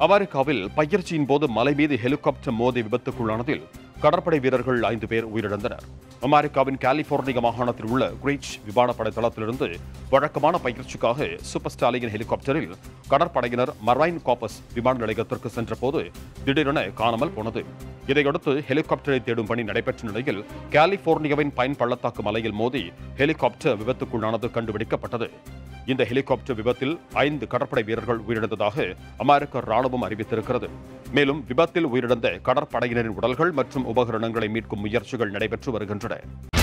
அமெரிக்காவில் பயிற்சியின் போது மலை மீது ஹெலிகாப்டர் மோதி விபத்துக்குள்ளானதில் கடற்படை வீரர்கள் ஐந்து பேர் உயிரிழந்தனர் அமெரிக்காவின் கலிபோர்னியா மாகாணத்தில் உள்ள கிரீச் விமானப்படை தளத்திலிருந்து வழக்கமான பயிற்சிக்காக சூப்பர் ஸ்டாலியன் ஹெலிகாப்டரில் கடற்படையினர் மரைன் காப்பஸ் விமான நிலையத்திற்கு சென்றபோது திடீரென காணாமல் போனது இதையடுத்து ஹெலிகாப்டரை தேடும் பணி நடைபெற்ற நிலையில் கலிபோர்னியாவின் பைன் பள்ளத்தாக்கு மலையில் மோதி ஹெலிகாப்டர் விபத்துக்குள்ளானது கண்டுபிடிக்கப்பட்டது இந்த ஹெலிகாப்டர் விபத்தில் ஐந்து கடற்படை வீரர்கள் உயிரிழந்ததாக அமெரிக்க ராணுவம் அறிவித்திருக்கிறது மேலும் விபத்தில் உயிரிழந்த கடற்படையினரின் உடல்கள் மற்றும் உபகரணங்களை மீட்கும் முயற்சிகள் நடைபெற்று வருகின்றன